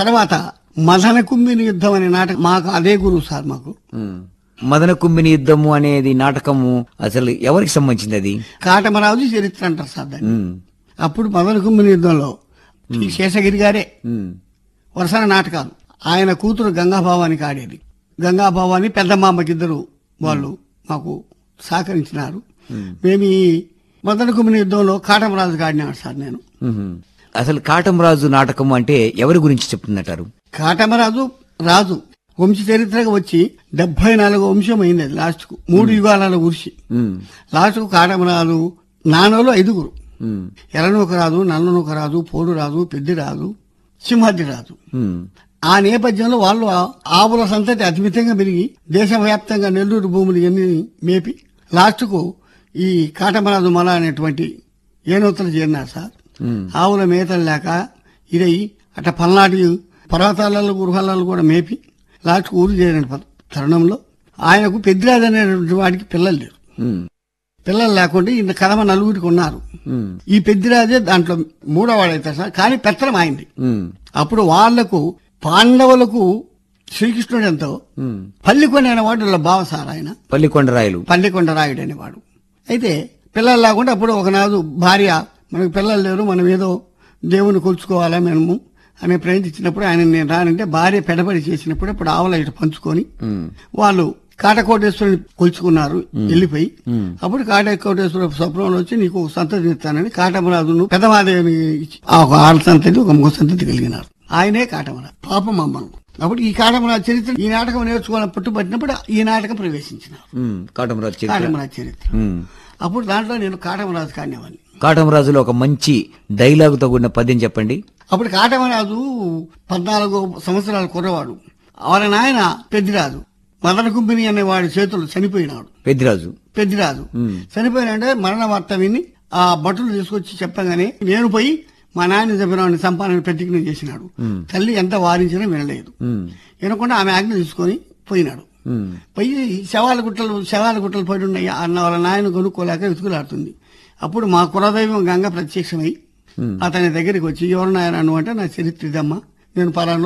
తర్వాత మదన కుంభిని యుద్ధం అనే నాటకం మాకు అదే గురువు సార్ మాకు ఉమ్. మదన కుంభిని యుద్ధము అనేది నాటకము అసలు ఎవరికి సంబంధించింది అది కాటమరాజు చరిత్ర అంటారు సార్ దాన్ని ఉమ్. అప్పుడు మదన కుంభిని యుద్ధంలో ఈ శేషగిరి గారే ఉమ్. వరుసన నాటకాలు ఆయన కూతురు గంగాభావానికి ఆడేది గంగాభావాన్ని పెద్ద మామకిద్దరు వాళ్ళు మాకు సహకరించినారు మేము ఈ మదన కుంభిని యుద్ధంలో కాటమరాజుకి ఆడినాడు సార్ నేను ఉమ్. అసలు కాటంరాజు నాటకం అంటే ఎవరి గురించి చెప్తుందంటారు కాటమరాజు రాజు వంశ చరిత్రగా వచ్చి డెబ్బై నాలుగు వంశం అయింది అది లాస్ట్ కు మూడు యుగాల గురిసి ఉమ్. లాస్ట్ కు కాటమరాజు నాన్నలో ఐదుగురు ఉమ్. ఎర్రనూక రాజు నల్లనూక రాజు పోడు రాజు పెద్ది రాజు సింహాద్రి రాజు ఉమ్. ఆ నేపథ్యంలో వాళ్ళు ఆ- ఆవుల సంతతి అతిమితంగా పెరిగి దేశవ్యాప్తంగా నెల్లూరు భూములు ఎన్ని మేపి లాస్ట్ కు ఈ కాటమరాజు మల అనేటువంటి ఏనోత్తలు చేరినారు సార్ ఉమ్. ఆవుల మేతలు లేక ఇదై అట్ట పల్నాటి పర్వతాలలో గృహాలలో కూడా మేపి లాస్ట్కు ఊరు చేరిన ప- తరుణంలో ఆయనకు పెద్దిరాజు అనేటువంటి వాడికి పిల్లలు లేరు ఉమ్. పిల్లలు లేకుండా ఈయన కదమ నలుగురికి ఉన్నారు ఉమ్. ఈ పెద్దిరాజే దాంట్లో మూడోవాడైతే సార్ కానీ పెత్తనం అయింది ఉమ్. అప్పుడు వాళ్లకు పాండవులకు శ్రీకృష్ణుడు ఎంతో ఉమ్. పల్లికొండ అనేవాడు వీళ్ళ బావ సార్ ఆయన పల్లికొండరాయలు పల్లికొండ రాయుడు అనేవాడు అయితే పిల్లలు లేకుండా అప్పుడు ఒకనాడు భార్య మనకు పిల్లలు లేరు మనం ఏదో దేవుని కొలుచుకోవాలా మనము అనే ప్రయత్నించినప్పుడు ఆయన నేను రానంటే భార్య పెడబడి చేసినప్పుడు ఇప్పుడు ఆవుల ఇటు పంచుకొని ఉమ్. వాళ్ళు కాటకోటేశ్వరుని కొలుచుకున్నారు వెళ్ళిపోయి ఉమ్. అప్పుడు కాటకోటేశ్వర స్వప్నంలో వచ్చి నీకు ఒక సంతతి ఇస్తానని కాటమరాజును పెదమాదేవిని ఇచ్చి ఆ ఒక ఆడ సంతతి ఒక మగ సంతతి కలిగినారు ఆయనే కాటమరాజు పాపం అమ్మను అప్పుడు ఈ కాటమరాజు చరిత్ర ఈ నాటకం నేర్చుకోవాలని పట్టుబట్టినప్పుడు ఈ నాటకం ప్రవేశించినారు ఉమ్. కాటంరాజు చరిత్ర కాటమరాజు చరిత్ర ఉమ్. అప్పుడు దాంట్లో నేను కాటమరాజు కానివ్వాలి కాటంరాజులో ఒక మంచి డైలాగుతో కూడిన పద్యం చెప్పండి అప్పుడు కాటమరాజు పద్నాలుగు సంవత్సరాల కుర్రవాడు వాళ్ళ నాయన పెద్దిరాజు మదన కుంభిని అనేవాడి చేతులు చనిపోయినాడు పెద్దిరాజు పెద్దిరాజు ఉమ్. చనిపోయినంటే మరణ వార్త విని ఆ భటులు తీసుకొచ్చి చెప్పగానే నేను పోయి మా నాయన చెప్పిన సంపాదన ప్రతిజ్ఞ చేసినాడు ఉమ్. తల్లి ఎంత వారించినా వినలేదు ఉమ్. వినకుండా ఆమె ఆజ్ఞ తీసుకొని పోయినాడు ఉమ్. పోయి శవాల గుట్టలు శవాల గుట్టలు పడి ఉన్నాయి అన్న వాళ్ళ నాయన కొనుక్కోలేక వెతుకులాడుతుంది అప్పుడు మా కులదైవం గంగ ప్రత్యక్షమై ఉమ్. అతని దగ్గరికి వచ్చి ఎవరు నాయన అంటే నా చరిత్ర ఇదమ్మా నేను పలానా